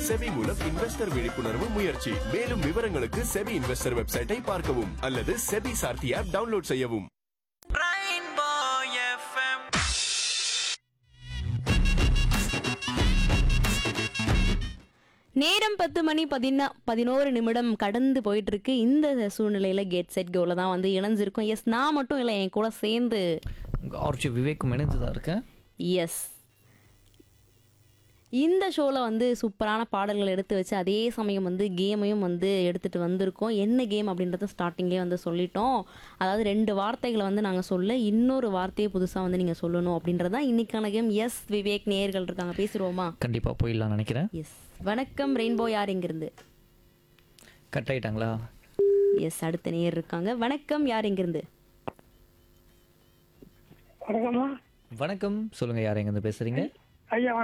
SEBI மூலம் investor விழிப்புணர்வு முயற்சி மேலும் விவரங்களுக்கு செபி இன்வெஸ்டர் வெப்சைட்டை பார்க்கவும் அல்லது செபி சார்த்தி ஆப் டவுன்லோட் செய்யவும் Rainbow FM. நேரம் பத்து மணி பதினா பதினோரு நிமிடம் கடந்து போயிட்டு இருக்கு இந்த சூழ்நிலையில கேட் செட் கோல தான் வந்து இணைஞ்சிருக்கும் எஸ் நான் மட்டும் இல்லை என் கூட சேர்ந்து உங்கள் ஆர்ச்சி விவேக்கும் இணைந்து தான் இருக்கேன் எஸ் இந்த ஷோவில் வந்து சூப்பரான பாடல்கள் எடுத்து வச்சு அதே சமயம் வந்து கேமையும் வந்து எடுத்துகிட்டு வந்திருக்கோம் என்ன கேம் அப்படின்றத ஸ்டார்டிங்கே வந்து சொல்லிட்டோம் அதாவது ரெண்டு வார்த்தைகளை வந்து நாங்கள் சொல்ல இன்னொரு வார்த்தையை புதுசாக வந்து நீங்கள் சொல்லணும் அப்படின்றது தான் இன்னைக்கான கேம் எஸ் விவேக் நேயர்கள் இருக்காங்க பேசிடுவோமா கண்டிப்பாக போயிடலாம் நினைக்கிறேன் எஸ் வணக்கம் ரெயின்போ யார் இங்கிருந்து கட் ஆயிட்டாங்களா எஸ் அடுத்த நேயர் இருக்காங்க வணக்கம் யார் இங்கிருந்து வணக்கம்மா வணக்கம் சொல்லுங்கள் யார் எங்கேருந்து பேசுகிறீங்க ஐயா